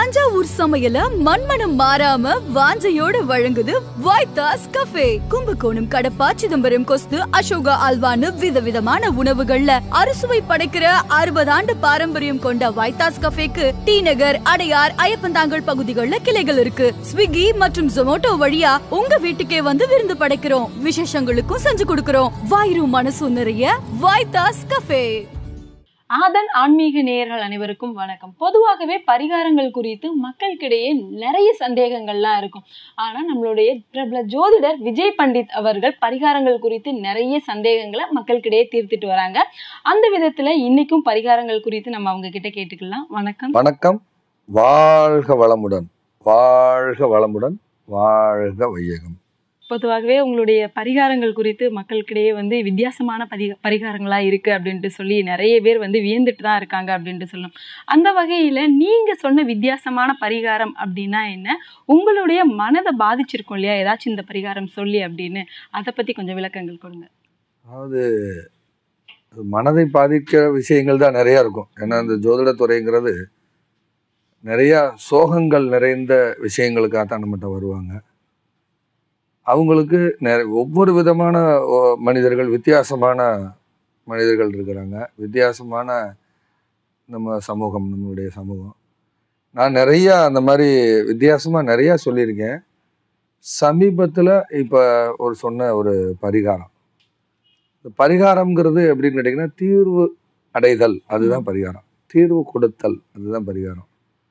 தஞ்சாவூர் சமையல மண்மனம் மாறாம வாஞ்சையோட வழங்குது வைத்தாஸ் கஃபே கும்பகோணம் கடப்பா சிதம்பரம் கொஸ்து அசோகா அல்வான்னு விதவிதமான உணவுகள்ல அறுசுவை படைக்கிற அறுபது ஆண்டு பாரம்பரியம் கொண்ட வைத்தாஸ் கஃபேக்கு டி நகர் அடையார் ஐயப்பந்தாங்கல் பகுதிகளில் கிளைகள் இருக்கு ஸ்விக்கி மற்றும் ஜொமோட்டோ வழியா உங்க வீட்டுக்கே வந்து விருந்து படைக்கிறோம் விசேஷங்களுக்கும் செஞ்சு கொடுக்கிறோம் வாயிரும் மனசும் நிறைய வைத்தாஸ் கஃபே ஆதன் ஆன்மீக நேயர்கள் அனைவருக்கும் வணக்கம் பொதுவாகவே பரிகாரங்கள் குறித்து மக்களுக்கிடையே நிறைய சந்தேகங்கள்லாம் இருக்கும் ஆனா நம்மளுடைய பிரபல ஜோதிடர் விஜய் பண்டித் அவர்கள் பரிகாரங்கள் குறித்து நிறைய சந்தேகங்களை மக்களுக்கிடையே தீர்த்துட்டு வராங்க அந்த விதத்துல இன்னைக்கும் பரிகாரங்கள் குறித்து நம்ம அவங்க கிட்ட கேட்டுக்கலாம் வணக்கம் வணக்கம் வாழ்க வளமுடன் வாழ்க வளமுடன் வாழ்க வையகம் பொதுவாகவே உங்களுடைய பரிகாரங்கள் குறித்து மக்களுக்கிடையே வந்து வித்தியாசமான பரி பரிகாரங்களா இருக்கு அப்படின்ட்டு சொல்லி நிறைய பேர் வந்து வியந்துட்டு தான் இருக்காங்க அப்படின்ட்டு சொல்லலாம் அந்த வகையில நீங்க சொன்ன வித்தியாசமான பரிகாரம் அப்படின்னா என்ன உங்களுடைய மனதை பாதிச்சிருக்கும் இல்லையா ஏதாச்சும் இந்த பரிகாரம் சொல்லி அப்படின்னு அதை பத்தி கொஞ்சம் விளக்கங்கள் கொடுங்க அதாவது அது மனதை பாதிக்கிற விஷயங்கள் தான் நிறையா இருக்கும் ஏன்னா இந்த ஜோதிட துறைங்கிறது நிறையா சோகங்கள் நிறைந்த விஷயங்களுக்காக தான் நம்மகிட்ட வருவாங்க அவங்களுக்கு நிறை ஒவ்வொரு விதமான ஓ, மனிதர்கள் வித்தியாசமான மனிதர்கள் இருக்கிறாங்க வித்தியாசமான நம்ம சமூகம் நம்மளுடைய சமூகம் நான் நிறையா அந்த மாதிரி வித்தியாசமாக நிறையா சொல்லியிருக்கேன் சமீபத்தில் இப்போ ஒரு சொன்ன ஒரு பரிகாரம் இந்த பரிகாரம்ங்கிறது எப்படின்னு கேட்டிங்கன்னா தீர்வு அடைதல் அதுதான் பரிகாரம் தீர்வு கொடுத்தல் அதுதான் பரிகாரம்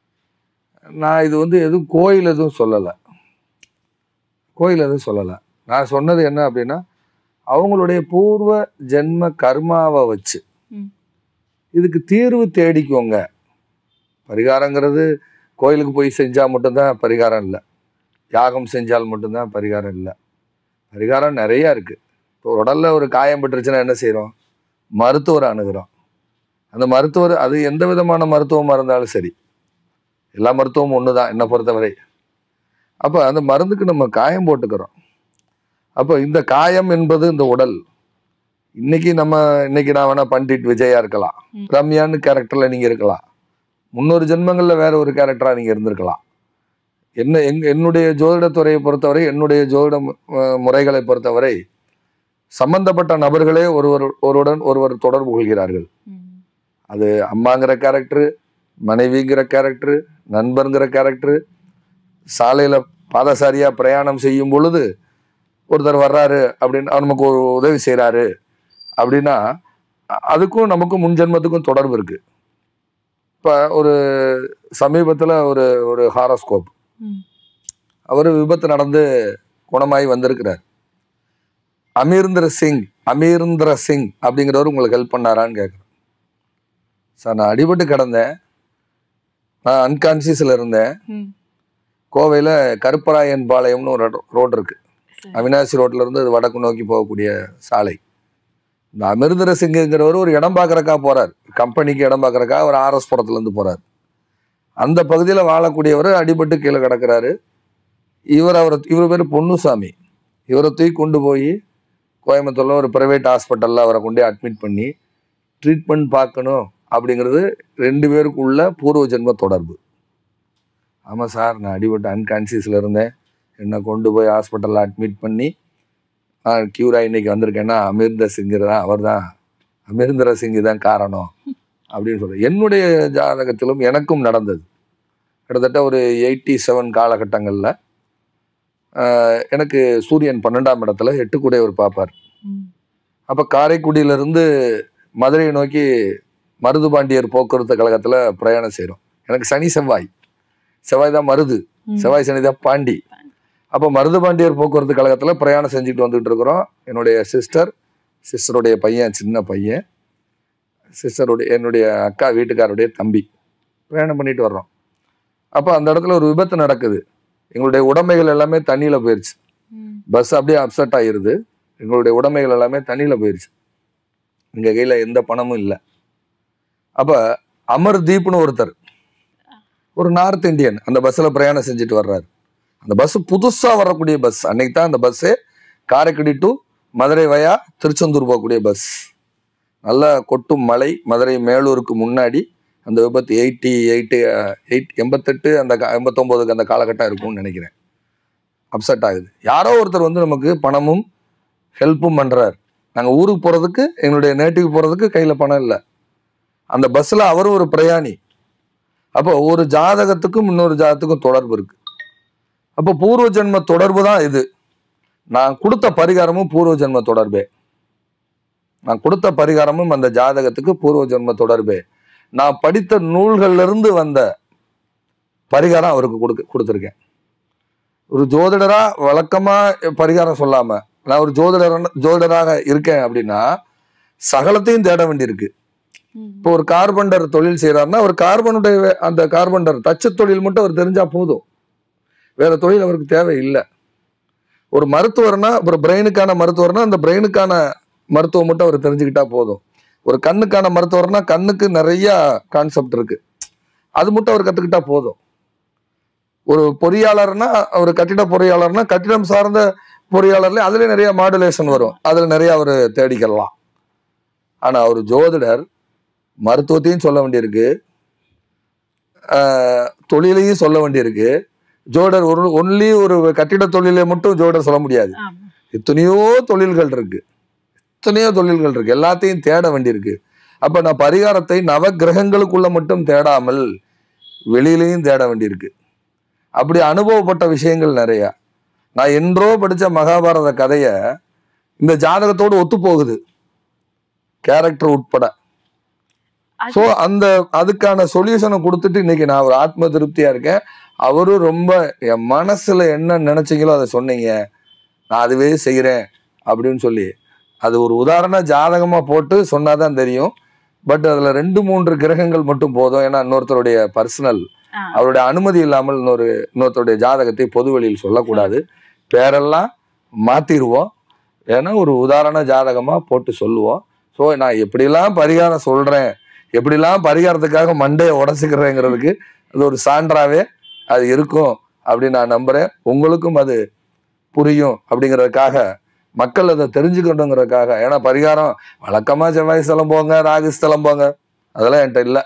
நான் இது வந்து எதுவும் கோயில் எதுவும் சொல்லலை கோயில் எதுவும் சொல்லலை நான் சொன்னது என்ன அப்படின்னா அவங்களுடைய பூர்வ ஜென்ம கர்மாவை வச்சு ம். இதுக்கு தீர்வு தேடிக்கோங்க பரிகாரங்கிறது கோயிலுக்கு போய் செஞ்சால் மட்டும்தான் பரிகாரம் இல்லை யாகம் செஞ்சால் மட்டும்தான் பரிகாரம் இல்லை பரிகாரம் நிறையா இருக்குது இப்போ உடல்ல ஒரு காயம் பட்டுருச்சுன்னா என்ன செய்கிறோம் மருத்துவரை அணுகிறோம் அந்த மருத்துவர் அது எந்த விதமான மருத்துவமாக இருந்தாலும் சரி எல்லா மருத்துவமும் ஒன்று தான் என்னை பொறுத்தவரை அப்போ அந்த மருந்துக்கு நம்ம காயம் போட்டுக்கிறோம் அப்போ இந்த காயம் என்பது இந்த உடல் இன்னைக்கு நம்ம இன்னைக்கு நான் வேணா பண்டிட் விஜயா இருக்கலாம் ம். ரம்யான்னு கேரக்டர்ல நீங்க இருக்கலாம் முன்னொரு ஜென்மங்கள்ல வேற ஒரு கேரக்டரா நீங்க இருந்திருக்கலாம் என்ன எங்க என்னுடைய ஜோதிட துறையை பொறுத்தவரை என்னுடைய ஜோதிட மு- அஹ் முறைகளை பொறுத்தவரை சம்பந்தப்பட்ட நபர்களே ஒருவர் ஒருவருடன் ஒருவர் தொடர்பு கொள்கிறார்கள் அது அம்மாங்கிற கேரக்டரு மனைவிங்கிற கேரக்டரு நண்பருங்கிற கேரக்டரு சாலையில பாதசாரியா பிரயாணம் செய்யும் பொழுது ஒருத்தர் வர்றாரு அப்படின்னு அவர் நமக்கு ஒரு உதவி செய்றாரு அப்படின்னா அ- அதுக்கும் நமக்கும் முன்ஜென்மத்துக்கும் தொடர்பு இருக்கு இப்போ ஒரு சமீபத்தில் ஒரு ஒரு ஹாரோஸ்கோப் ம். அவர் விபத்து நடந்து குணமாகி வந்திருக்கிறார் அமீர்ந்திர சிங் அமீர்ந்திர சிங் அப்படிங்கிறவர் உங்களுக்கு ஹெல்ப் பண்ணாரான்னு கேட்குறேன் சார் நான் அடிபட்டு கிடந்தேன் நான் அன்கான்சியஸில் இருந்தேன் ம். கோவையில் கருப்பராயன் பாளையம்னு ஒரு ரோடு இருக்கு சரி. அவினாசி ரோட்ல இருந்து அது வடக்கு நோக்கி போகக்கூடிய சாலை இந்த அமிர்தர சிங்குங்கிறவர் ஒரு இடம் பார்க்கறக்கா போறார் கம்பெனிக்கு இடம் பார்க்கறக்கா ஒரு ஆர்எஸ் புறத்துல இருந்து போறார் அந்த பகுதியில் வாழக்கூடியவர் அடிபட்டு கீழே கிடக்குறாரு இவர் அவர் இவர் பேர் பொன்னுசாமி இவரை தூக்கி கொண்டு போய் கோயம்புத்தூர்ல ஒரு பிரைவேட் ஹாஸ்பிட்டலில் அவரை கொண்டு அட்மிட் பண்ணி ட்ரீட்மெண்ட் பார்க்கணும் அப்படிங்கிறது ரெண்டு பேருக்குள்ள பூர்வ ஜென்ம தொடர்பு ஆமாம் சார் நான் அடிபட்டு அன்கான்சியஸில் இருந்தேன் என்னை கொண்டு போய் ஹாஸ்பிட்டலில் அட்மிட் பண்ணி நான் கியூரா இன்னைக்கு வந்திருக்கேன்னா அமிர்தர் சிங்கர் தான் அவர் தான் அமிர்தர சிங் தான் காரணம் அப்படின்னு சொல்கிறேன் என்னுடைய ஜாதகத்திலும் எனக்கும் நடந்தது கிட்டத்தட்ட ஒரு எயிட்டி செவன் காலகட்டங்களில் எனக்கு சூரியன் பன்னெண்டாம் இடத்துல எட்டுக்குடையவர் பார்ப்பார் ம். அப்போ காரைக்குடியிலிருந்து மதுரையை நோக்கி மருதுபாண்டியர் போக்குவரத்து கழகத்தில் பிரயாணம் செய்கிறோம் எனக்கு சனி செவ்வாய் செவ்வாய் தான் மருது ம். செவ்வாய் சனி தான் பாண்டி அப்போ மருதுபாண்டியர் போக்குவரத்து கழகத்தில் பிரயாணம் செஞ்சுட்டு வந்துட்டு இருக்கிறோம் என்னுடைய சிஸ்டர் சிஸ்டருடைய பையன் சின்ன பையன் சிஸ்டருடைய என்னுடைய அக்கா வீட்டுக்காருடைய தம்பி பிரயாணம் பண்ணிட்டு வர்றோம் அப்போ அந்த இடத்துல ஒரு விபத்து நடக்குது எங்களுடைய உடைமைகள் எல்லாமே தண்ணியில் போயிடுச்சு ம். பஸ் அப்படியே அப்செட் ஆயிருது எங்களுடைய உடைமைகள் எல்லாமே தண்ணியில் போயிடுச்சு எங்கள் கையில் எந்த பணமும் இல்லை அப்போ அமர்தீப்னு ஒருத்தர் ஒரு நார்த் இந்தியன் அந்த பஸ்ஸில் பிரயாணம் செஞ்சுட்டு வர்றாரு அந்த பஸ் புதுசாக வரக்கூடிய பஸ் அன்னைக்கு தான் அந்த bus Karaikudi to Madurai via Tiruchendur போகக்கூடிய பஸ் நல்ல கொட்டும் மலை மதுரை மேலூருக்கு முன்னாடி அந்த விபத்து எயிட்டி எயிட்டு எயிட் எண்பத்தெட்டு அந்த கா- எண்பத்தொம்போதுக்கு அந்த காலகட்டம் இருக்கும்னு நினைக்கிறேன் அப்செட் ஆகுது யாரோ ஒருத்தர் வந்து நமக்கு பணமும் ஹெல்ப்பும் பண்ணுறார் நாங்கள் ஊருக்கு போகிறதுக்கு எங்களுடைய நேட்டிவ் போகிறதுக்கு கையில் பணம் இல்லை அந்த பஸ்ஸில் அவரும் ஒரு பிரயாணி அப்போ ஒரு ஜாதகத்துக்கும் இன்னொரு ஜாதகத்துக்கும் தொடர்பு இருக்கு அப்போ பூர்வ ஜென்ம தொடர்பு தான் இது நான் கொடுத்த பரிகாரமும் பூர்வ ஜென்ம தொடர்பே நான் கொடுத்த பரிகாரமும் அந்த ஜாதகத்துக்கு பூர்வ ஜென்ம தொடர்பே நான் படித்த நூல்கள்ல இருந்து வந்த பரிகாரம் அவருக்கு கொடுக்க கொடுத்துருக்கேன் ஒரு ஜோதிடரா வழக்கமா பரிகாரம் சொல்லாம நான் ஒரு ஜோதிடர் ஜோதிடராக இருக்கேன் அப்படின்னா சகலத்தையும் தேட வேண்டியிருக்கு ம். இப்போ ஒரு கார்பெண்டர் தொழில் செய்யறாருன்னா ஒரு கார்பனுடைய வே- அந்த கார்பெண்டர் தச்சு தொழில் மட்டும் அவர் தெரிஞ்சா போதும் வேற தொழில் அவருக்கு தேவை இல்லை ஒரு மருத்துவர்னா ஒரு பிரெயினுக்கான மருத்துவர்னா அந்த பிரெயினுக்கான மருத்துவம் மட்டும் அவர் தெரிஞ்சுக்கிட்டா போதும் ஒரு கண்ணுக்கான மருத்துவர்னா கண்ணுக்கு நிறைய கான்செப்ட் இருக்கு அது மட்டும் அவர் கத்துக்கிட்டா போதும் ஒரு பொறியாளர்னா ஒரு கட்டிட பொறியாளர்னா கட்டிடம் சார்ந்த பொறியாளர்ல அதுல நிறைய மாடுலேஷன் வரும் அதுல நிறைய அவர் தேடிக்கலாம் ஆனா ஒரு ஜோதிடர் மருத்துவத்தையும் சொல்ல வேண்டியிருக்கு ஆஹ் தொழிலையும் சொல்ல வேண்டியிருக்கு ஜோடர் ஒரு ஒன்லி ஒரு கட்டிட தொழிலை மட்டும் ஜோடர் சொல்ல முடியாது ஆமா. எத்தனையோ தொழில்கள் இருக்கு எத்தனையோ தொழில்கள் இருக்கு எல்லாத்தையும் தேட வேண்டியிருக்கு அப்ப நான் பரிகாரத்தை நவ கிரகங்களுக்குள்ள மட்டும் தேடாமல் வெளியிலையும் தேட வேண்டியிருக்கு அப்படி அனுபவப்பட்ட விஷயங்கள் நிறைய நான் என்றோ படிச்ச மகாபாரத கதைய இந்த ஜாதகத்தோடு ஒத்து போகுது கேரக்டர் உட்பட அது- ஸோ அந்த அதுக்கான சொல்யூஷனை கொடுத்துட்டு இன்னைக்கு நான் ஒரு ஆத்ம திருப்தியா இருக்கேன் அவரும் ரொம்ப என் மனசுல என்ன நினைச்சீங்களோ அதை சொன்னீங்க நான் அதுவே செய்கிறேன் அப்படின்னு சொல்லி அது ஒரு உதாரண ஜாதகமா போட்டு சொன்னாதான் தெரியும் பட் அதுல ரெண்டு மூன்று கிரகங்கள் மட்டும் போதும் ஏன்னா இன்னொருத்தருடைய பர்சனல் ஆ. அவருடைய அனுமதி இல்லாமல் இன்னொரு இன்னொருத்தருடைய ஜாதகத்தை பொது வெளியில் சொல்லக்கூடாது பேரெல்லாம் மாத்திருவோம் ஏன்னா ஒரு உதாரண ஜாதகமா போட்டு சொல்லுவோம் ஸோ நான் எப்படிலாம் பரிகாரம் சொல்றேன் எப்படிலாம் பரிகாரத்துக்காக மண்டையை உடச்சிக்கிறேங்கிறதுக்கு அது ஒரு சான்றாவே அது இருக்கும் அப்படின்னு நான் நம்புறேன் உங்களுக்கும் அது புரியும் அப்படிங்கிறதுக்காக மக்கள் அதை தெரிஞ்சுக்கணுங்கிறதுக்காக ஏன்னா பரிகாரம் வழக்கமா செவ்வாய் ஸ்தலம் போங்க ராகு ஸ்தலம் போங்க அதெல்லாம் என்கிட்ட இல்லை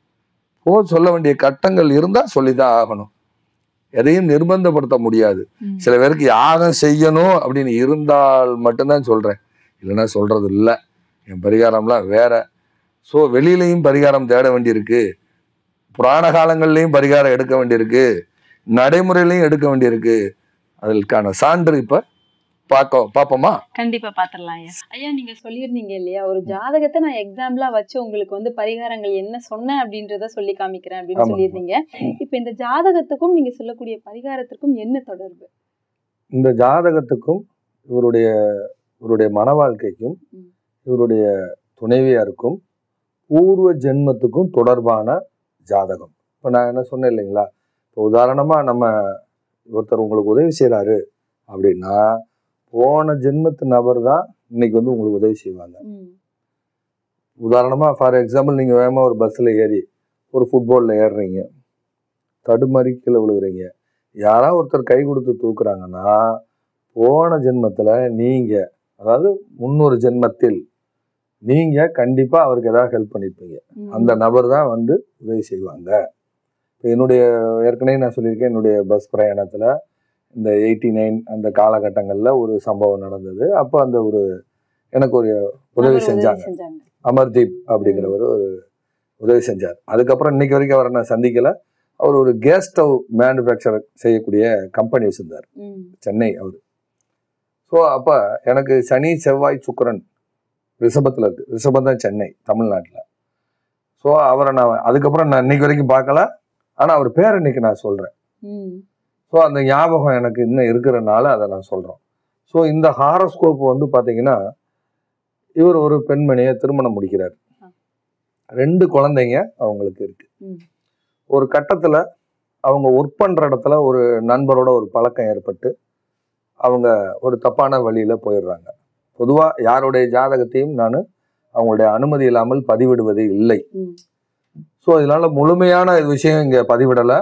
போ சொல்ல வேண்டிய கட்டங்கள் இருந்தா சொல்லிதான் ஆகணும் எதையும் நிர்பந்தப்படுத்த முடியாது ம். சில பேருக்கு யாகம் செய்யணும் அப்படின்னு இருந்தால் மட்டும்தான் சொல்றேன் இல்லைன்னா சொல்றது இல்லை என் பரிகாரம்லாம் வேற ஸோ வெளியிலையும் பரிகாரம் தேட வேண்டியிருக்கு புராண காலங்கள்லையும் பரிகாரம் எடுக்க வேண்டியிருக்கு நடைமுறையிலையும் எடுக்க வேண்டியிருக்கு அதற்கான சான்று இப்ப பார்க்க பார்ப்போமா கண்டிப்பா பாத்திரலாம் ஐயா ஐயா நீங்க சொல்லியிருந்தீங்க இல்லையா ஒரு ஜாதகத்தை நான் எக்ஸாம்பிளா வச்சு உங்களுக்கு வந்து பரிகாரங்கள் என்ன சொன்னேன் அப்படின்றத சொல்லி காமிக்கிறேன் அப்படின்னு ஆமா. சொல்லியிருந்தீங்க இப்ப இந்த ஜாதகத்துக்கும் நீங்க சொல்லக்கூடிய பரிகாரத்திற்கும் என்ன தொடர்பு இந்த ஜாதகத்துக்கும் இவருடைய இவருடைய மன வாழ்க்கைக்கும் ம். இவருடைய துணைவியாருக்கும் பூர்வ ஜென்மத்துக்கும் தொடர்பான ஜாதகம் இப்போ நான் என்ன சொன்னேன் இல்லைங்களா இப்போ உதாரணமா நம்ம ஒருத்தர் உங்களுக்கு உதவி செய்றாரு அப்படின்னா போன ஜென்மத்து நபர் தான் இன்னைக்கு வந்து உங்களுக்கு உதவி செய்வாங்க ம். உதாரணமா ஃபார் எக்ஸாம்பிள் நீங்க வேகமா ஒரு பஸ்ல ஏறி ஒரு ஃபுட்பால்ல ஏறுறீங்க தடுமாறி கீழே விழுகுறீங்க யாராவது ஒருத்தர் கை கொடுத்து தூக்குறாங்கன்னா போன ஜென்மத்துல நீங்க அதாவது முன்னொரு ஜென்மத்தில் நீங்க கண்டிப்பா அவருக்கு ஏதாவது ஹெல்ப் பண்ணிருப்பீங்க ம். அந்த நபர் தான் வந்து உதவி செய்வாங்க இப்போ என்னுடைய ஏற்கனவே நான் சொல்லியிருக்கேன் என்னுடைய பஸ் பிரயாணத்துல இந்த எயிட்டி நைன் அந்த காலகட்டங்கள்ல ஒரு சம்பவம் நடந்தது அப்போ அந்த ஒரு எனக்கு ஒரு உதவி அவர் செஞ்சாங்க செஞ்சாங்க அமர்தீப் அப்படிங்கிறவர் ஒரு உதவி செஞ்சார் அதுக்கப்புறம் இன்னைக்கு வரைக்கும் அவரை நான் சந்திக்கல அவர் ஒரு கேஸ் ஸ்டவ் மேனுஃபேக்சர் செய்யக்கூடிய கம்பெனி வச்சிருந்தார் ம். சென்னை அவர் ஸோ அப்போ எனக்கு சனி செவ்வாய் சுக்கிரன் ரிஷபத்தில் இருக்கு ரிஷபம் தான் சென்னை தமிழ்நாட்டில் ஸோ அவரை நான் அதுக்கப்புறம் நான் இன்னைக்கு வரைக்கும் பார்க்கல ஆனால் அவர் பேர் இன்னைக்கு நான் சொல்கிறேன் ம். ஸோ அந்த ஞாபகம் எனக்கு இன்னும் இருக்கிறனால அதை நான் சொல்கிறோம் ஸோ இந்த ஹாரோஸ்கோப் வந்து பார்த்தீங்கன்னா இவர் ஒரு பெண்மணியை திருமணம் முடிக்கிறார் ஆ. ரெண்டு குழந்தைங்க அவங்களுக்கு இருக்கு ம். ஒரு கட்டத்தில் அவங்க ஒர்க் பண்ணுற இடத்துல ஒரு நண்பரோட ஒரு பழக்கம் ஏற்பட்டு அவங்க ஒரு தப்பான வழியில போயிடுறாங்க பொதுவாக யாருடைய ஜாதகத்தையும் நான் அவங்களுடைய அனுமதி இல்லாமல் பதிவிடுவது இல்லை ம். ஸோ இதனால முழுமையான விஷயம் இங்கே பதிவிடலை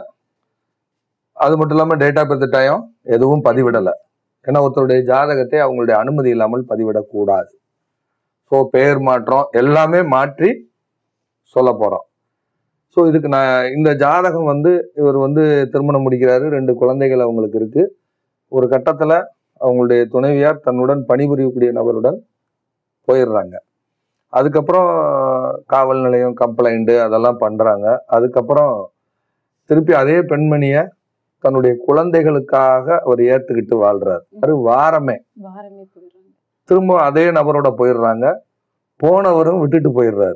அது மட்டும் இல்லாமல் டேட்டா பர்த் டைம் எதுவும் பதிவிடலை ஏன்னா ஒருத்தருடைய ஜாதகத்தை அவங்களுடைய அனுமதி இல்லாமல் பதிவிடக்கூடாது ஸோ பெயர் மாற்றம் எல்லாமே மாற்றி சொல்ல போகிறோம் ஸோ இதுக்கு நான் இந்த ஜாதகம் வந்து இவர் வந்து திருமணம் முடிக்கிறாரு ரெண்டு குழந்தைகள் அவங்களுக்கு இருக்கு ஒரு கட்டத்துல அவங்களுடைய துணைவியார் தன்னுடன் பணிபுரியக்கூடிய நபருடன் போயிடுறாங்க அதுக்கப்புறம் காவல் நிலையம் கம்ப்ளைண்ட் அதெல்லாம் பண்றாங்க அதுக்கப்புறம் திருப்பி அதே பெண்மணியை தன்னுடைய குழந்தைகளுக்காக அவர் ஏத்துக்கிட்டு வாழ்றாரு அது வாரமே வாரமே போயிடுறாங்க திரும்ப அதே நபரோட போயிடுறாங்க போனவரும் விட்டுட்டு போயிடுறாரு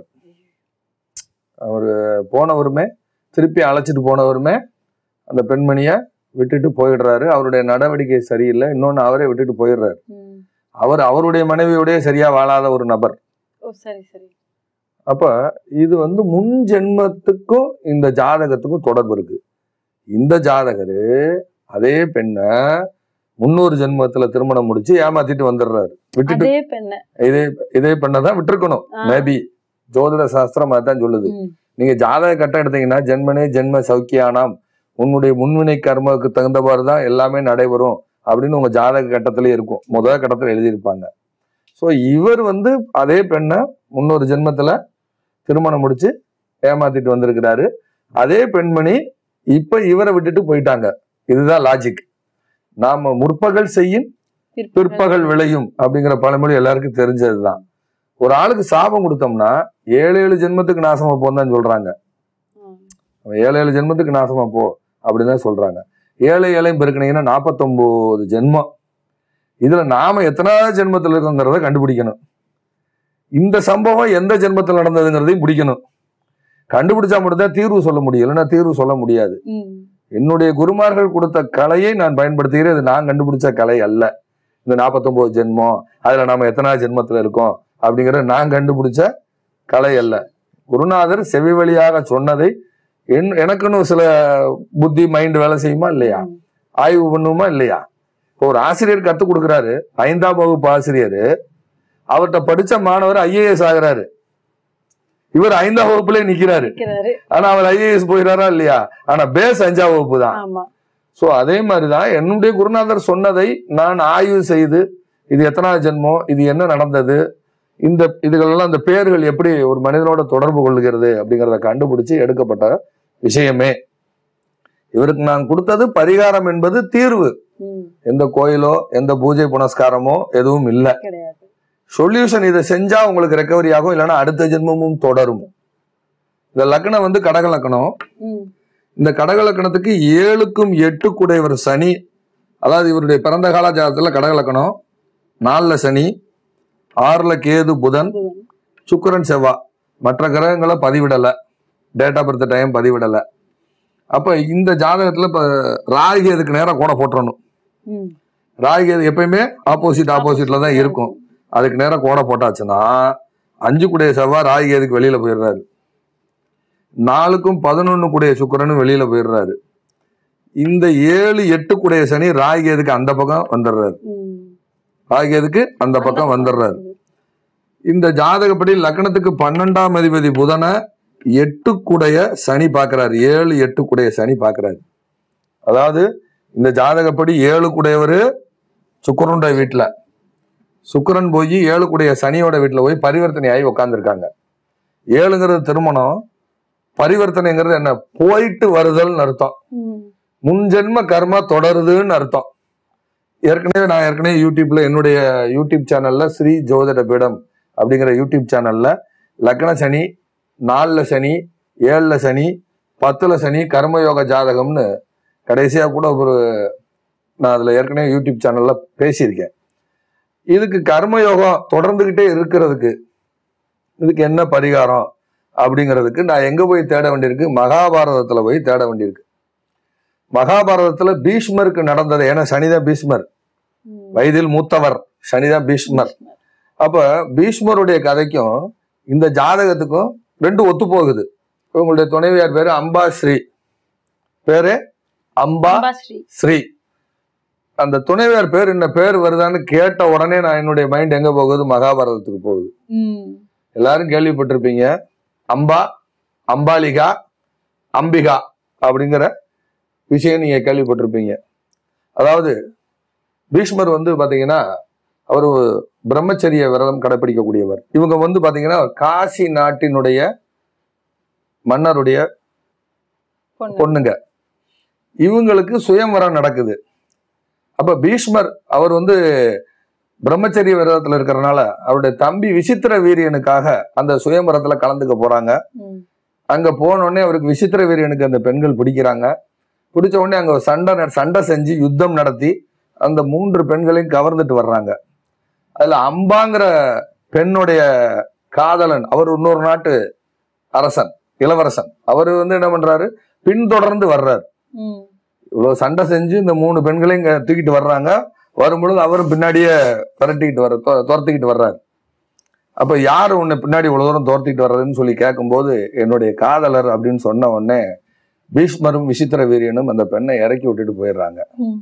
அவர் போனவருமே திருப்பி அழைச்சிட்டு போனவருமே அந்த பெண்மணியை விட்டுட்டு போயிடுறாரு அவருடைய நடவடிக்கை சரியில்லை இன்னொன்னு அவரே விட்டுட்டு போயிடுறாரு ம். அவர் அவருடைய மனைவியோடய சரியா வாழாத ஒரு நபர் ஓ சரி சரி அப்ப இது வந்து முன் ஜென்மத்துக்கும் இந்த ஜாதகத்துக்கும் தொடர்பு இருக்கு இந்த ஜாதகரு அதே பெண்ணை முன்னூறு ஜென்மத்துல திருமணம் முடிச்சு ஏமாத்திட்டு வந்துடுறாரு விட்டுட்டு அதே பெண்ண இதே இதே பெண்ணை தான் விட்டுருக்கணும் மேபி ஜோதிட சாஸ்திரம் அதான் சொல்லுது நீங்க ஜாதக கட்டம் எடுத்தீங்கன்னா ஜென்மனே ஜென்ம சௌக்கியானாம் உன்னுடைய முன்வினை கர்மாவுக்கு தகுந்தவாறு தான் எல்லாமே நடைபெறும் அப்படின்னு உங்க ஜாதக கட்டத்திலே இருக்கும் முதல் கட்டத்துல எழுதியிருப்பாங்க ஸோ இவர் வந்து அதே பெண்ணை முன்னொரு ஜென்மத்துல திருமணம் முடிச்சு ஏமாத்திட்டு வந்திருக்கிறாரு அதே பெண்மணி இப்ப இவரை விட்டுட்டு போயிட்டாங்க இதுதான் லாஜிக் நாம முற்பகல் செய்யும் பிற்பகல் விளையும் அப்படிங்கிற பழமொழி எல்லாருக்கும் தெரிஞ்சதுதான் ஒரு ஆளுக்கு சாபம் கொடுத்தோம்னா ஏழு ஏழு ஜென்மத்துக்கு நாசமா போன்னு தான் சொல்றாங்க ம். அவன் ஏழு ஏழு ஜென்மத்துக்கு நாசமா போ அப்படின்னு தான் சொல்றாங்க ஏழை ஏழையும் பெருக்கினீங்கன்னா நாற்பத்தொம்போது ஜென்மம் இதுல நாம எத்தனாவது ஜென்மத்துல இருக்கோங்கிறத கண்டுபிடிக்கணும் இந்த சம்பவம் எந்த ஜென்மத்தில் நடந்ததுங்கிறதையும் பிடிக்கணும் கண்டுபிடிச்சா மட்டும்தான் தீர்வு சொல்ல முடியும் இல்லைன்னா தீர்வு சொல்ல முடியாது ம். என்னுடைய குருமார்கள் கொடுத்த கலையை நான் பயன்படுத்துகிறேன் இது நான் கண்டுபிடிச்ச கலை அல்ல இந்த நாற்பத்தொன்பது ஜென்மம் அதுல நாம எத்தனாவது ஜென்மத்துல இருக்கோம் அப்படிங்கிற நான் கண்டுபிடிச்ச கலை அல்ல குருநாதர் செவி வழியாக சொன்னதை என் எனக்குன்னு சில புத்தி மைண்ட் வேலை செய்யுமா இல்லையா ம். ஆய்வு பண்ணுமா இல்லையா இப்போ ஒரு ஆசிரியர் கத்துக் கொடுக்குறாரு ஐந்தாம் வகுப்பு ஆசிரியர் அவர்கிட்ட படிச்ச மாணவர் ஐஏஎஸ் ஆகுறாரு இவர் ஐந்தாம் வகுப்புல நிக்கிறாரு இருக்கிறாரு ஆனா அவர் ஐஏஎஸ் போயிடாரா இல்லையா ஆனா பேஸ் அஞ்சாம் வகுப்பு தான் ஆமா சோ அதே மாதிரிதான் என்னுடைய குருநாதர் சொன்னதை நான் ஆய்வு செய்து இது எத்தனாவது ஜென்மம் இது என்ன நடந்தது இந்த இதுகளெல்லாம் இந்த பேர்கள் எப்படி ஒரு மனிதனோட தொடர்பு கொள்கிறது அப்படிங்கிறத கண்டுபிடிச்சு எடுக்கப்பட்ட விஷயமே இவருக்கு நான் கொடுத்தது பரிகாரம் என்பது தீர்வு ம். எந்த கோயிலோ எந்த பூஜை புனஸ்காரமோ எதுவும் இல்லை கிடையாது சொல்யூஷன் இதை செஞ்சா உங்களுக்கு ரெக்கவரி ஆகும் இல்லைன்னா அடுத்த ஜென்மமும் தொடரும் இந்த லக்னம் வந்து கடக லக்னம் ம். இந்த கடக லக்கணத்துக்கு ஏழுக்கும் எட்டு குடையவர் சனி அதாவது இவருடைய பிறந்த கால ஜாதகத்துல கடக லக்கணம் நாலுல சனி ஆறுல கேது புதன் புதன். சுக்கிரன் செவ்வாய் மற்ற கிரகங்களை பதிவிடல டேட் ஆஃப் பர்த் டைம் பதிவிடல அப்ப இந்த ஜாதகத்துல இப்ப ராகு அதுக்கு நேரம் கூட போட்டுறணும் ம். ராகு கேது எப்பயுமே ஆப்போசிட் ஆப்போசிட்ல தான் இருக்கும் அதுக்கு நேரம் கோடை போட்டாச்சுன்னா அஞ்சு குடைய செவ்வாய் ராகு கேதுக்கு வெளியில போயிடுறாரு நாலுக்கும் பதினொன்னு குடைய சுக்கிரனும் வெளியில போயிடுறாரு இந்த ஏழு எட்டு குடைய சனி ராகு கேதுக்கு அந்த பக்கம் வந்துடுறாரு ம். ராகு கேதுக்கு அந்த பக்கம் வந்துடுறாரு இந்த ஜாதகப்படி லக்னத்துக்கு பன்னெண்டாம் அதிபதி புதனை எட்டு குடைய சனி பார்க்கறாரு ஏழு எட்டு குடைய சனி பார்க்கறாரு அதாவது இந்த ஜாதகப்படி ஏழு குடையவர் சுக்கரனுடைய வீட்டுல சுக்கிரன் போய் ஏழு குடைய சனியோட வீட்டுல போய் பரிவர்த்தனை ஆகி உட்காந்துருக்காங்க ஏழுங்கிறது திருமணம் பரிவர்த்தனைங்கிறது என்ன போயிட்டு வருதல்னு அர்த்தம் ம். முன்ஜென்ம கர்மா தொடருதுன்னு அர்த்தம் ஏற்கனவே நான் ஏற்கனவே யூடியூப்ல என்னுடைய யூடியூப் சேனல்ல ஸ்ரீ ஜோதிட பீடம் அப்படிங்கிற யூடியூப் சேனல்ல லக்ன சனி நாலுல சனி ஏழுல சனி பத்துல சனி கர்மயோக ஜாதகம்னு கடைசியா கூட ஒரு நான் அதுல ஏற்கனவே யூடியூப் சேனல்ல பேசியிருக்கேன் இதுக்கு கர்மயோகம் தொடர்ந்துகிட்டே இருக்கிறதுக்கு இதுக்கு என்ன பரிகாரம் அப்படிங்கிறதுக்கு நான் எங்க போய் தேட வேண்டியிருக்கு மகாபாரதத்துல போய் தேட வேண்டியிருக்கு மகாபாரதத்துல பீஷ்மருக்கு நடந்தது ஏன்னா சனிதான் பீஷ்மர் ம். வயதில் மூத்தவர் சனிதான் பீஷ்மர் அப்ப பீஷ்மருடைய கதைக்கும் இந்த ஜாதகத்துக்கும் ரெண்டு ஒத்து போகுது இவங்களுடைய துணைவியார் பேரு அம்பாஸ்ரீ பேரு அம்பா அம்பாஸ்ரீ ஸ்ரீ அந்த துணைவியார் பேர் என்ன பேர் வருதான்னு கேட்ட உடனே நான் என்னுடைய மைண்ட் எங்க போகுது மகாபாரதத்துக்கு போகுது ம். எல்லாரும் கேள்விப்பட்டிருப்பீங்க அம்பா அம்பாலிகா அம்பிகா அப்படிங்கிற விஷயம் நீங்க கேள்விப்பட்டிருப்பீங்க அதாவது பீஷ்மர் வந்து பாத்தீங்கன்னா அவர் பிரம்மச்சரிய விரதம் கடைபிடிக்கக்கூடியவர் இவங்க வந்து பாத்தீங்கன்னா காசி நாட்டினுடைய மன்னருடைய பொண்ணு பொண்ணுங்க இவங்களுக்கு சுயம்வரம் நடக்குது அப்ப பீஷ்மர் அவர் வந்து பிரம்மச்சரிய விரதத்துல இருக்கிறனால அவருடைய தம்பி விசித்திர வீரியனுக்காக அந்த சுயம்வரத்துல கலந்துக்க போறாங்க ம். அங்க போன உடனே அவருக்கு விசித்திர வீரியனுக்கு அந்த பெண்கள் பிடிக்கிறாங்க பிடிச்ச உடனே அங்க சண்டை நட- சண்டை செஞ்சு யுத்தம் நடத்தி அந்த மூன்று பெண்களையும் கவர்ந்துட்டு வர்றாங்க அதுல அம்பாங்கிற பெண்ணுடைய காதலன் அவர் இன்னொரு நாட்டு அரசன் இளவரசன் அவர் வந்து என்ன பண்றாரு பின்தொடர்ந்து வர்றாரு ம். இவ்வளவு சண்டை செஞ்சு இந்த மூணு பெண்களையும் இங்க தூக்கிட்டு வர்றாங்க வரும்பொழுது அவரும் பின்னாடியே விரட்டிக்கிட்டு வர தொ- துரத்திக்கிட்டு வர்றாரு அப்ப யார் உன்னை பின்னாடி இவ்வளவு தூரம் துரத்திக்கிட்டு வர்றதுன்னு சொல்லி கேட்கும்போது என்னுடைய காதலர் அப்படின்னு சொன்ன உடனே பீஷ்மரும் விசித்திர வீரியனும் அந்த பெண்ணை இறக்கி விட்டுட்டு போயிடுறாங்க ம்.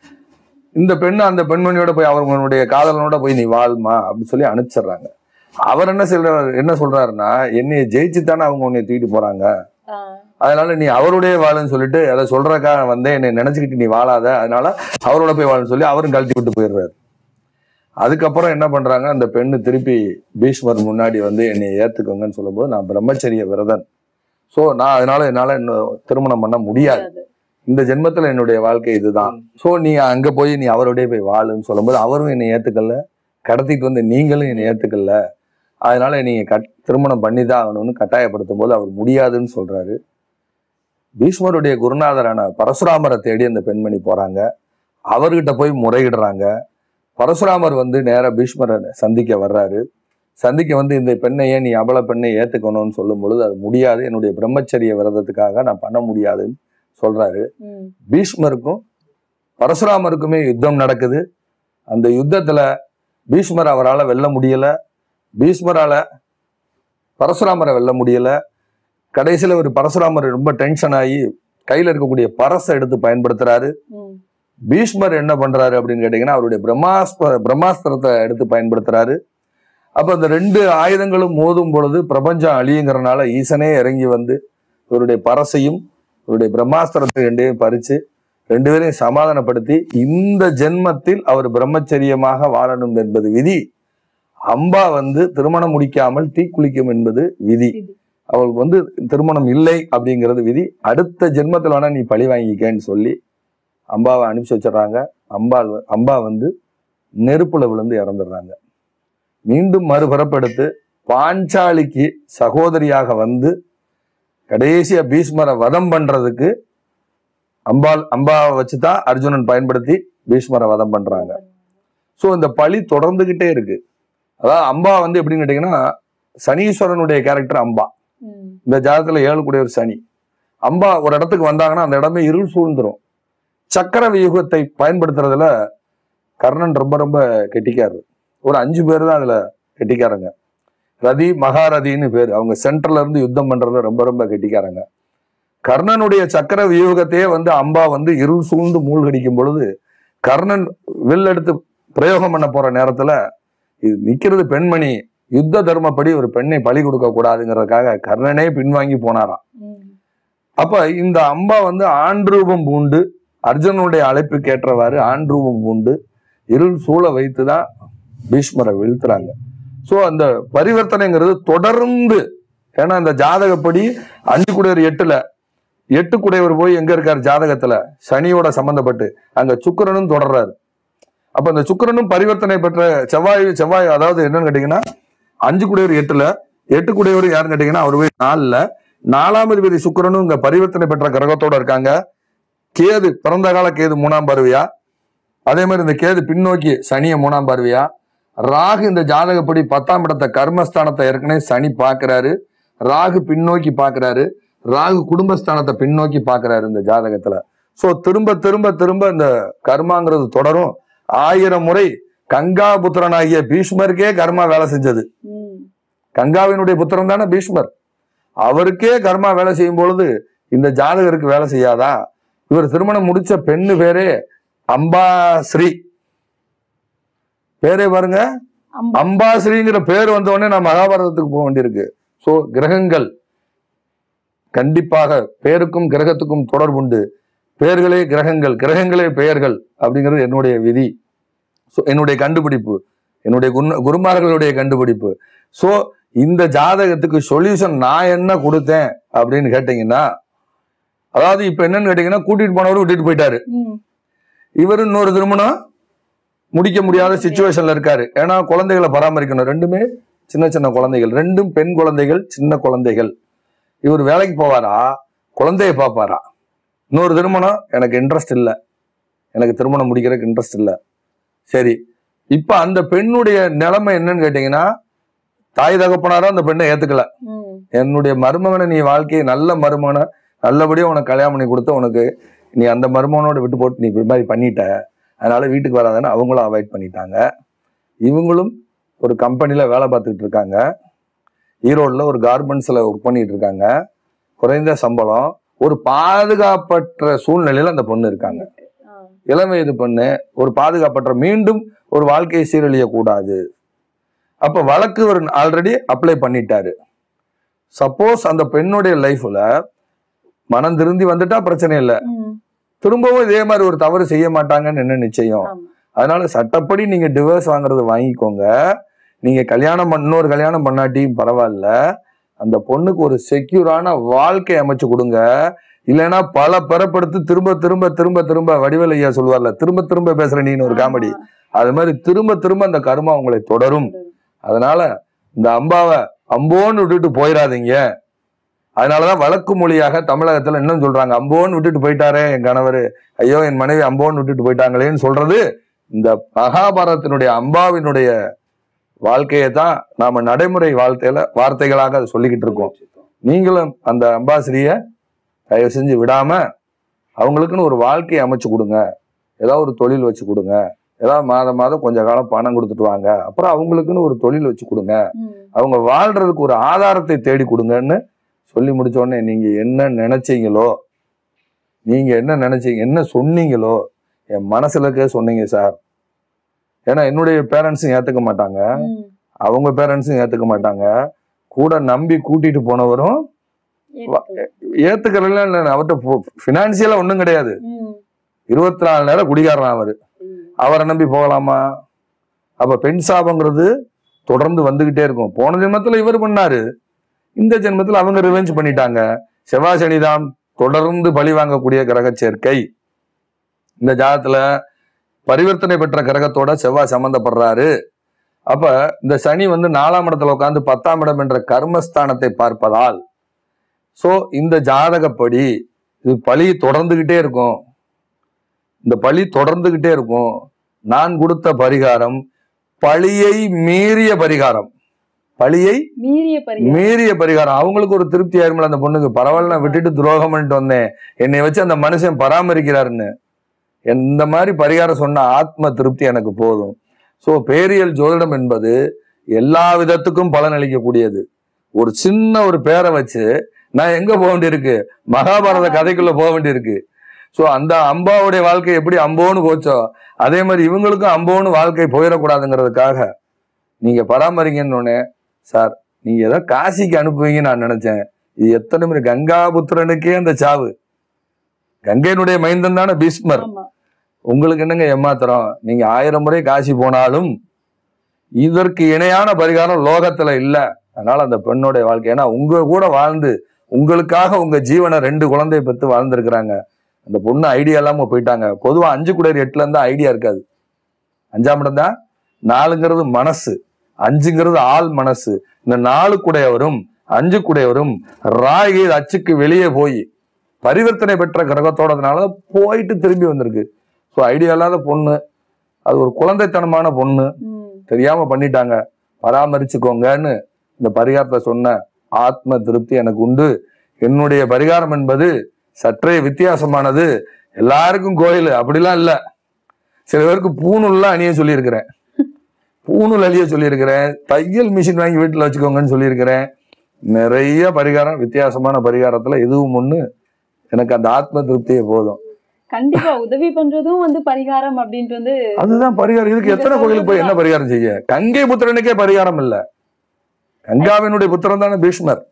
இந்த பெண்ணு அந்த பெண்மணியோட போய் அவங்களுடைய காதலனோட போய் நீ வாழ்மா அப்படின்னு சொல்லி அனுப்பிச்சிடுறாங்க அவர் என்ன சொல்றாரு என்ன சொல்றாருன்னா என்னைய ஜெயிச்சு தானே அவங்க உன்னை தூக்கிட்டு போறாங்க ஆ. அதனால நீ அவருடைய வாழுன்னு சொல்லிட்டு அதை சொல்றக்காக வந்து என்னை நினைச்சுக்கிட்டு நீ வாழாத அதனால அவரோட போய் வாழுன்னு சொல்லி அவரும் கழட்டி விட்டு போயிடுறாரு அதுக்கப்புறம் என்ன பண்றாங்க அந்த பெண்ணு திருப்பி பீஷ்மர் முன்னாடி வந்து என்னை ஏத்துக்கோங்கன்னு சொல்லும்போது நான் பிரம்மச்சரிய விரதன் சோ நான் அதனால என்னால இன்னும் திருமணம் பண்ண முடியாது அது. இந்த ஜென்மத்துல என்னுடைய வாழ்க்கை இதுதான் சோ நீ அங்க போய் நீ அவரோடய போய் வாழுன்னு சொல்லும்போது அவரும் என்னை ஏத்துக்கல கடத்திட்டு வந்து நீங்களும் என்னை ஏத்துக்கல அதனால நீங்க கட் திருமணம் பண்ணி தான் ஆகணும்னு கட்டாயப்படுத்தும் போது அவர் முடியாதுன்னு சொல்றாரு பீஷ்மருடைய குருநாதரான பரசுராமரை தேடி அந்த பெண்மணி போறாங்க அவர்கிட்ட போய் முறையிடுறாங்க பரசுராமர் வந்து நேரா பீஷ்மரை சந்திக்க வர்றாரு சந்திக்க வந்து இந்த பெண்ணையே நீ அபல பெண்ணை ஏத்துக்கணும்னு சொல்லும் பொழுது அது முடியாது என்னுடைய பிரம்மச்சரிய விரதத்துக்காக நான் பண்ண முடியாதுன்னு சொல்றாரு ம். பீஷ்மருக்கும் பரசுராமருக்குமே யுத்தம் நடக்குது அந்த யுத்தத்துல பீஷ்மர் அவரால் வெல்ல முடியல பீஷ்மரால பரசுராமரை வெல்ல முடியல கடைசியில ஒரு பரசுராமர் ரொம்ப டென்ஷன் ஆகி கையில இருக்கக்கூடிய பரசை எடுத்து பயன்படுத்துறாரு ம். பீஷ்மர் என்ன பண்றாரு அப்படின்னு கேட்டீங்கன்னா அவருடைய பிரம்மாஸ்ப பிரம்மாஸ்திரத்தை எடுத்து பயன்படுத்துறாரு அப்ப அந்த ரெண்டு ஆயுதங்களும் மோதும் பொழுது பிரபஞ்சம் அழியுங்கிறனால ஈசனே இறங்கி வந்து இவருடைய பரசையும் இவருடைய பிரம்மாஸ்திரத்தை ரெண்டையும் பறிச்சு ரெண்டு பேரையும் சமாதானப்படுத்தி இந்த ஜென்மத்தில் அவர் பிரம்மச்சரியமாக வாழணும் என்பது விதி அம்பா வந்து திருமணம் முடிக்காமல் தீக்குளிக்கும் என்பது விதி விதி. அவளுக்கு வந்து திருமணம் இல்லை அப்படிங்கிறது விதி அடுத்த ஜென்மத்தில் வேணா நீ பழி வாங்கிக்கன்னு சொல்லி அம்பாவை அனுப்பிச்சு வச்சிடுறாங்க அம்பாள் வ- அம்பா வந்து நெருப்புல விழுந்து இறந்துடுறாங்க மீண்டும் மறுபிறப்பெடுத்து பாஞ்சாலிக்கு சகோதரியாக வந்து கடைசியா பீஷ்மரை வதம் பண்றதுக்கு அம்பாள் அம்பாவை வச்சுதான் அர்ஜுனன் பயன்படுத்தி பீஷ்மரை வதம் பண்றாங்க சோ இந்த பழி தொடர்ந்துகிட்டே இருக்கு அதாவது அம்பா வந்து எப்படின்னு கேட்டீங்கன்னா சனீஸ்வரனுடைய கேரக்டர் அம்பா ம். இந்த ஜாதகத்துல ஏழு கூடிய ஒரு சனி அம்பா ஒரு இடத்துக்கு வந்தாங்கன்னா அந்த இடமே இருள் சூழ்ந்துரும் சக்கர வியூகத்தை பயன்படுத்துறதுல கர்ணன் ரொம்ப ரொம்ப கெட்டிக்காரர் ஒரு அஞ்சு பேர் தான் அதுல கெட்டிக்காரங்க ரதி மகாரதின்னு பேர் அவங்க சென்ட்ரல்ல இருந்து யுத்தம் பண்றதுல ரொம்ப ரொம்ப கெட்டிக்காரங்க கர்ணனுடைய சக்கர வியூகத்தையே வந்து அம்பா வந்து இருள் சூழ்ந்து மூழ்கடிக்கும் பொழுது கர்ணன் வில் எடுத்து பிரயோகம் பண்ண போற நேரத்துல இது நிக்கிறது பெண்மணி யுத்த தர்மப்படி ஒரு பெண்ணை பலி கொடுக்க கூடாதுங்கிறதுக்காக கர்ணனே பின்வாங்கி போனாராம் ம். அப்ப இந்த அம்பா வந்து ஆண் ரூபம் பூண்டு அர்ஜுனனுடைய அழைப்புக்கு ஏற்றவாறு ஆண் ரூபம் பூண்டு இருள் சூழ வைத்துதான் பீஷ்மரை வீழ்த்துறாங்க சோ அந்த பரிவர்த்தனைங்கிறது தொடர்ந்து ஏன்னா இந்த ஜாதகப்படி அஞ்சு குடையவர் எட்டுல எட்டு குடையவர் போய் எங்க இருக்காரு ஜாதகத்துல சனியோட சம்பந்தப்பட்டு அங்க சுக்கிரனும் தொடர்றாரு அப்ப அந்த சுக்கிரனும் பரிவர்த்தனை பெற்ற செவ்வாய் செவ்வாய் அதாவது என்னன்னு கேட்டீங்கன்னா அஞ்சு குடையவர் எட்டுல எட்டு குடையவர் யாருன்னு கேட்டீங்கன்னா அவர் போய் நாலுல நாலாம் அதிபதி சுக்கிரனும் இங்க பரிவர்த்தனை பெற்ற கிரகத்தோட இருக்காங்க கேது பிறந்த கால கேது மூணாம் பார்வையா அதே மாதிரி இந்த கேது பின்னோக்கி சனிய மூணாம் பார்வையா ராகு இந்த ஜாதகப்படி பத்தாம் இடத்த கர்மஸ்தானத்தை ஏற்கனவே சனி பார்க்கறாரு ராகு பின்னோக்கி பார்க்கறாரு ராகு குடும்பஸ்தானத்தை பின்னோக்கி பார்க்கறாரு இந்த ஜாதகத்துல சோ திரும்ப திரும்ப திரும்ப இந்த கர்மாங்கிறது தொடரும் ஆயிரம் முறை கங்காபுத்திரனாகிய பீஷ்மருக்கே கர்மா வேலை செஞ்சது ம். கங்காவினுடைய புத்திரன் தானே பீஷ்மர் அவருக்கே கர்மா வேலை செய்யும் பொழுது இந்த ஜாதகருக்கு வேலை செய்யாதா இவர் திருமணம் முடிச்ச பெண்ணு பேரே அம்பாஸ்ரீ பேரே பாருங்க அம்பா. அம்பாஸ்ரீங்கிற பேர் வந்த உடனே நான் மகாபாரதத்துக்கு போக வேண்டியிருக்கு சோ கிரகங்கள் கண்டிப்பாக பேருக்கும் கிரகத்துக்கும் தொடர்புண்டு பெயர்களே கிரகங்கள் கிரகங்களே பெயர்கள் அப்படிங்கிறது என்னுடைய விதி So, என்னுடைய கண்டுபிடிப்பு என்னுடைய குரு குருமார்களுடைய கண்டுபிடிப்பு சோ இந்த ஜாதகத்துக்கு சொல்யூஷன் நான் என்ன கொடுத்தேன் அப்படின்னு கேட்டீங்கன்னா அதாவது இப்ப என்னன்னு கேட்டீங்கன்னா கூட்டிட்டு போனவர் விட்டுட்டு போயிட்டாரு ம். இவர் இன்னொரு திருமணம் முடிக்க முடியாத சுச்சுவேஷன்ல இருக்காரு ஏன்னா குழந்தைகளை பராமரிக்கணும் ரெண்டுமே சின்ன சின்ன குழந்தைகள் ரெண்டும் பெண் குழந்தைகள் சின்ன குழந்தைகள் இவர் வேலைக்கு போவாரா குழந்தைய பார்ப்பாரா இன்னொரு திருமணம் எனக்கு இன்ட்ரெஸ்ட் இல்லை எனக்கு திருமணம் முடிக்கிறதுக்கு இன்ட்ரெஸ்ட் இல்லை சரி இப்ப அந்த பெண்ணுடைய நிலைமை என்னன்னு கேட்டீங்கன்னா தாய் தகப்பனாரும் அந்த பெண்ணை ஏத்துக்கல ம். என்னுடைய மருமகனை நீ வாழ்க்கையை நல்ல மருமகனை நல்லபடியா உனக்கு கல்யாணம் பண்ணி கொடுத்து உனக்கு நீ அந்த மருமகனோட விட்டு போட்டு நீ இப்படி மாதிரி பண்ணிட்ட அதனால வீட்டுக்கு வராதன்னு அவங்களும் அவாய்ட் பண்ணிட்டாங்க இவங்களும் ஒரு கம்பெனில வேலை பார்த்துக்கிட்டு இருக்காங்க ஈரோட்ல ஒரு கார்மெண்ட்ஸ்ல ஒர்க் பண்ணிட்டு இருக்காங்க குறைந்த சம்பளம் ஒரு பாதுகாப்பற்ற சூழ்நிலையில அந்த பொண்ணு இருக்காங்க ஆ. இளம் வயது பொண்ணு ஒரு பாதுகாப்பற்ற மீண்டும் ஒரு வாழ்க்கையை சீரழிய கூடாது அப்ப வழக்கு ஒரு ஆல்ரெடி அப்ளை பண்ணிட்டாரு சப்போஸ் அந்த பெண்ணுடைய லைஃப்ல மனம் திருந்தி வந்துட்டா பிரச்சனை இல்லை ம். திரும்பவும் இதே மாதிரி ஒரு தவறு செய்ய மாட்டாங்கன்னு என்ன நிச்சயம் ஆமா. அதனால சட்டப்படி நீங்க டிவோர்ஸ் வாங்குறது வாங்கிக்கோங்க நீங்க கல்யாணம் பண்ண இன்னொரு கல்யாணம் பண்ணாட்டியும் பரவாயில்ல அந்த பொண்ணுக்கு ஒரு செக்யூரான வாழ்க்கை அமைச்சு கொடுங்க இல்லைன்னா பல பிறப்படுத்து திரும்ப திரும்ப திரும்ப திரும்ப வடிவேலு ஐயா சொல்லுவார்ல திரும்ப திரும்ப பேசுற நீன்னு ஒரு காமெடி அது மாதிரி திரும்ப திரும்ப அந்த கர்மா உங்களை தொடரும் அதனால இந்த அம்பாவை அம்போன்னு விட்டுட்டு போயிடாதீங்க அதனாலதான் வழக்கு மொழியாக தமிழகத்துல இன்னும் சொல்றாங்க அம்போன்னு விட்டுட்டு போயிட்டாரே என் கணவர் ஐயோ என் மனைவி அம்போன்னு விட்டுட்டு போயிட்டாங்களேன்னு சொல்றது இந்த மகாபாரதத்தினுடைய அம்பாவினுடைய வாழ்க்கையை தான் நாம நடைமுறை வாழ்க்கையில வார்த்தைகளாக அதை சொல்லிக்கிட்டு இருக்கோம் நீங்களும் அந்த அம்பாசிரிய தயவு செஞ்சு விடாம அவங்களுக்குன்னு ஒரு வாழ்க்கையை அமைச்சு கொடுங்க ஏதாவது ஒரு தொழில் வச்சு கொடுங்க ஏதாவது மாதம் மாதம் கொஞ்ச காலம் பணம் கொடுத்துட்டு வாங்க அப்புறம் அவங்களுக்குன்னு ஒரு தொழில் வச்சு கொடுங்க ம். அவங்க வாழ்றதுக்கு ஒரு ஆதாரத்தை தேடி கொடுங்கன்னு சொல்லி முடிச்ச உடனே நீங்க என்ன நினைச்சீங்களோ நீங்க என்ன நினைச்சீங்க என்ன சொன்னீங்களோ என் மனசுல இருக்க சொன்னீங்க சார் ஏன்னா என்னுடைய பேரண்ட்ஸும் ஏத்துக்க மாட்டாங்க ம். அவங்க பேரண்ட்ஸும் ஏத்துக்க மாட்டாங்க கூட நம்பி கூட்டிட்டு போனவரும் ஏத்துக்கல. ஏத்துக்கிறதுல இல்லை அவர்கிட்ட பினான்சியலா ஒண்ணும் கிடையாது ம். இருபத்தி நாலு நேரம் குடிகாரன் அவரு ம். அவரை நம்பி போகலாமா அப்ப பெண் சாபங்கிறது தொடர்ந்து வந்துகிட்டே இருக்கும் போன ஜென்மத்துல இவர் பண்ணாரு இந்த ஜென்மத்துல அவங்க ரிவெஞ்ச் பண்ணிட்டாங்க செவ்வாய் சனிதான் தொடர்ந்து பழி வாங்கக்கூடிய கிரக சேர்க்கை இந்த ஜாதத்துல பரிவர்த்தனை பெற்ற கிரகத்தோட செவ்வாய் சம்பந்தப்படுறாரு அப்ப இந்த சனி வந்து நாலாம் இடத்துல உட்கார்ந்து பத்தாம் இடம் என்ற கர்மஸ்தானத்தை பார்ப்பதால் சோ இந்த ஜாதகப்படி இது பழி தொடர்ந்துகிட்டே இருக்கும் இந்த பழி தொடர்ந்துகிட்டே இருக்கும் நான் கொடுத்த பரிகாரம் பழியை மீறிய பரிகாரம் பழியை மீறிய பரிகாரம் மீறிய பரிகாரம் அவங்களுக்கு ஒரு திருப்தி ஆயிருமில்ல அந்த பொண்ணுக்கு பரவாயில்ல நான் விட்டுட்டு துரோகம் பண்ணிட்டு வந்தேன் என்னை வச்சு அந்த மனுஷன் பராமரிக்கிறாருன்னு இந்த மாதிரி பரிகாரம் சொன்ன ஆத்ம திருப்தி எனக்கு போதும் சோ பேரியல் ஜோதிடம் என்பது எல்லா விதத்துக்கும் பலன் அளிக்கக்கூடியது ஒரு சின்ன ஒரு பேரை வச்சு நான் எங்க போக வேண்டியிருக்கு மகாபாரத கதைக்குள்ள போக வேண்டியிருக்கு சோ அந்த அம்பாவுடைய வாழ்க்கை எப்படி அம்போன்னு போச்சோ அதே மாதிரி இவங்களுக்கும் அம்போன்னு வாழ்க்கை போயிடக்கூடாதுங்கிறதுக்காக நீங்க பராமரிங்கன்னு உடனே சார் நீங்க ஏதோ காசிக்கு அனுப்புவீங்கன்னு நான் நினைச்சேன் இது எத்தனை முறை கங்காபுத்திரனுக்கே அந்த சாவு கங்கையினுடைய மைந்தன் தானே பீஷ்மர் ஆமா உங்களுக்கு என்னங்க ஏமாத்திரம் நீங்க ஆயிரம் முறை காசி போனாலும் இதற்கு இணையான பரிகாரம் லோகத்துல இல்ல அதனால அந்த பெண்ணுடைய வாழ்க்கை ஏன்னா உங்க கூட வாழ்ந்து உங்களுக்காக உங்க ஜீவனை ரெண்டு குழந்தைய பெற்று வாழ்ந்திருக்கிறாங்க அந்த பொண்ணு ஐடியா இல்லாம போயிட்டாங்க பொதுவா அஞ்சு குடையர் எட்டுல இருந்தா ஐடியா இருக்காது அஞ்சாம் இடம் தான் நாலுங்கிறது மனசு அஞ்சுங்கிறது ஆள் மனசு இந்த நாலு குடையவரும் அஞ்சு குடையவரும் ராகி அச்சுக்கு வெளியே போய் பரிவர்த்தனை பெற்ற கிரகத்தோடதுனால போயிட்டு திரும்பி வந்திருக்கு ஸோ ஐடியா இல்லாத பொண்ணு அது ஒரு குழந்தைத்தனமான பொண்ணு ம். தெரியாம பண்ணிட்டாங்க பராமரிச்சுக்கோங்கன்னு இந்த பரிகாரத்தை சொன்ன ஆத்ம திருப்தி எனக்கு உண்டு என்னுடைய பரிகாரம் என்பது சற்றே வித்தியாசமானது எல்லாருக்கும் கோயில் அப்படிலாம் இல்ல சில பேருக்கு பூணூல்லாம் அணிய சொல்லியிருக்கிறேன் பூணூல் அழிய சொல்லியிருக்கிறேன் தையல் மிஷின் வாங்கி வீட்டுல வச்சுக்கோங்கன்னு சொல்லியிருக்கிறேன் நிறைய பரிகாரம் வித்தியாசமான பரிகாரத்துல எதுவும் ஒண்ணு எனக்கு அந்த ஆத்ம திருப்தியே போதும் கண்டிப்பா உதவி பண்றதும் வந்து பரிகாரம் அப்படின்ட்டு வந்து அதுதான் பரிகாரம் இதுக்கு எத்தனை கோயிலுக்கு போய் என்ன பரிகாரம் செய்ய கங்கை புத்திரனுக்கே பரிகாரம் இல்ல கங்காவினுடைய புத்திரன் தானே பீஷ்மர்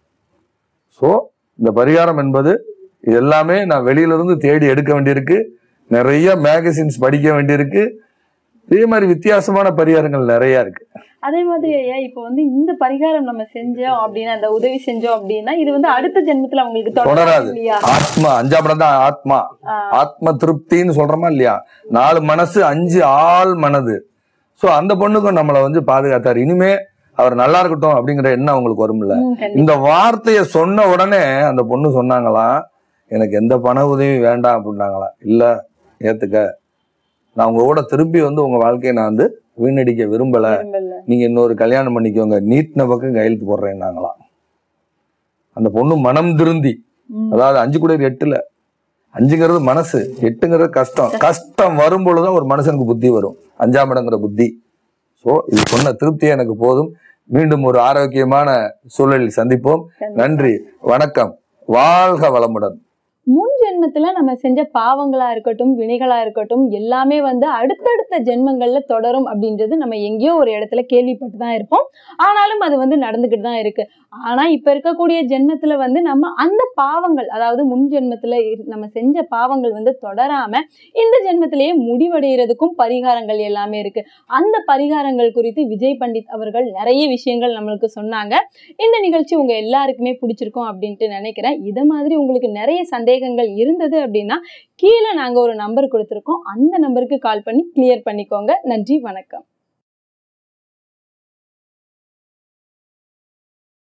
சோ இந்த பரிகாரம் என்பது இது எல்லாமே நான் வெளியில இருந்து தேடி எடுக்க வேண்டியிருக்கு நிறைய மேகசின்ஸ் படிக்க வேண்டியிருக்கு இதே மாதிரி வித்தியாசமான பரிகாரங்கள் நிறைய இருக்கு அதே மாதிரி ஐயா இப்போ வந்து இந்த பரிகாரம் நம்ம செஞ்சோம் அப்படின்னா அந்த உதவி செஞ்சோம் அப்படின்னா இது வந்து அடுத்த ஜென்மத்துல அவங்களுக்கு தொடராது தொடராது. இல்லையா ஆத்மா அஞ்சாம் இடம் தான் ஆத்மா ஆஹ் ஆத்ம திருப்தின்னு சொல்றோமா இல்லையா நாலு மனசு அஞ்சு ஆள் மனது சோ அந்த பொண்ணுக்கும் நம்மளை வந்து பாதுகாத்தாரு இனிமே அவர் நல்லா இருக்கட்டும் அப்படிங்கிற எண்ணம் அவங்களுக்கு வரும்ல ம், கண்டிப்பா. இந்த வார்த்தைய சொன்ன உடனே அந்த பொண்ணு சொன்னாங்களாம் எனக்கு எந்த பண உதவியும் வேண்டாம் அப்படின்னாங்களாம் இல்ல ஏத்துக்க நான் உங்க கூட திருப்பி வந்து உங்க வாழ்க்கையை நான் வந்து வீணடிக்க விரும்பல விரும்பல. நீங்க இன்னொரு கல்யாணம் பண்ணிக்கோங்க நீட்டின பக்கம் கையெழுத்து போடுறேன்னாங்களாம் அந்த பொண்ணு மனம் திருந்தி ம். அதாவது அஞ்சு கூட எட்டுல அஞ்சுங்கிறது மனசு எட்டுங்கிறது கஷ்டம் கஷ்டம் வரும் பொழுதுதான் ஒரு மனுஷனுக்கு புத்தி வரும் அஞ்சாம் இடங்கிற புத்தி சோ இது சொன்ன திருப்தியே எனக்கு போதும் மீண்டும் ஒரு ஆரோக்கியமான சூழலில் சந்திப்போம் நன்றி வணக்கம் வாழ்க வளமுடன் முன் ஜென்மத்துல நம்ம செஞ்ச பாவங்களா இருக்கட்டும் வினைகளா இருக்கட்டும் எல்லாமே வந்து அடுத்தடுத்த ஜென்மங்கள்ல தொடரும் அப்படின்றது நம்ம எங்கேயோ ஒரு இடத்துல கேள்விப்பட்டு தான் இருப்போம் ஆனாலும் அது வந்து நடந்துகிட்டு தான் இருக்கு ஆனா இப்ப இருக்கக்கூடிய ஜென்மத்துல வந்து நம்ம அந்த பாவங்கள் அதாவது முன் ஜென்மத்துல இரு- நம்ம செஞ்ச பாவங்கள் வந்து தொடராம இந்த ஜென்மத்திலேயே முடிவடைகிறதுக்கும் பரிகாரங்கள் எல்லாமே இருக்கு அந்த பரிகாரங்கள் குறித்து விஜய் பண்டித் அவர்கள் நிறைய விஷயங்கள் நம்மளுக்கு சொன்னாங்க இந்த நிகழ்ச்சி உங்க எல்லாருக்குமே பிடிச்சிருக்கும் அப்படின்ட்டு நினைக்கிறேன் இது மாதிரி உங்களுக்கு நிறைய சந்தேகங்கள் இருந்தது அப்படின்னா கீழே நாங்க ஒரு நம்பர் கொடுத்துருக்கோம் அந்த நம்பருக்கு கால் பண்ணி கிளியர் பண்ணிக்கோங்க நன்றி வணக்கம்